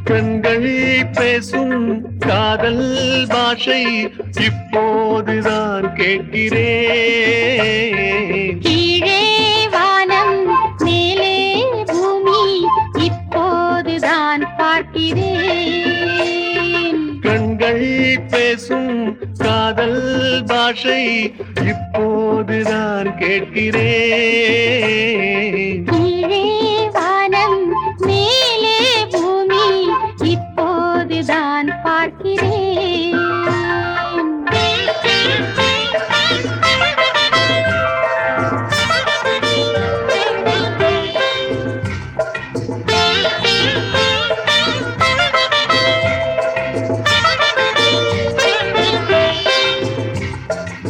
கண்கள் பேசும் காதல் பாஷை இப்போதுதான் கேட்கிறேன் கீழே வானம் மேலே பூமி இப்போதுதான் பார்க்கிறேன் கண்கள் பேசும் காதல் பாஷை இப்போதுதான் கேட்கிறேன்